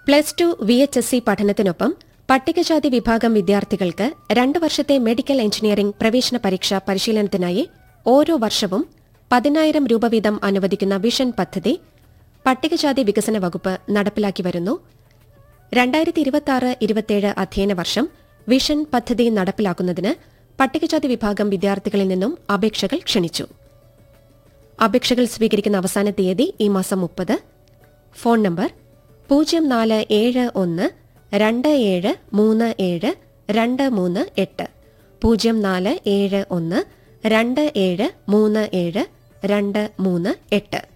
plus two V H S C പഠനത്തിനൊപ്പം പട്ടികജാതി വിഭാഗം വിദ്യാർത്ഥികൾക്ക് രണ്ട് വർഷത്തെ മെഡിക്കൽ എഞ്ചിനീയറിംഗ് പ്രവേശന പരീക്ഷ പരിശീലനത്തിനായി ഓരോ വർഷവും പതിനായിരം രൂപ വീതം അനുവദിക്കുന്ന വിഷൻ പദ്ധതി പട്ടികജാതി വികസന വകുപ്പ് നടപ്പിലാക്കി വരുന്നു രണ്ടായിരത്തി ഇരുപത്തിയാറ് ഇരുപത്തിയേഴ് അധ്യയന വർഷം വിഷൻ പദ്ധതി നടപ്പിലാക്കുന്നതിന് പട്ടികജാതി വിഭാഗം വിദ്യാർത്ഥികളിൽ നിന്നും അപേക്ഷകൾ ക്ഷണിച്ചു അപേക്ഷകൾ സ്വീകരിക്കുന്ന അവസാന തീയതി ഈ മാസം മുപ്പത് ഫോൺ നമ്പർ പൂജ്യം നാല് ഏഴ് ഒന്ന് രണ്ട് ഏഴ് മൂന്ന് ഏഴ് രണ്ട് മൂന്ന് എട്ട് പൂജ്യം നാല് ഏഴ് ഒന്ന് രണ്ട് ഏഴ് മൂന്ന് ഏഴ് രണ്ട് മൂന്ന് എട്ട്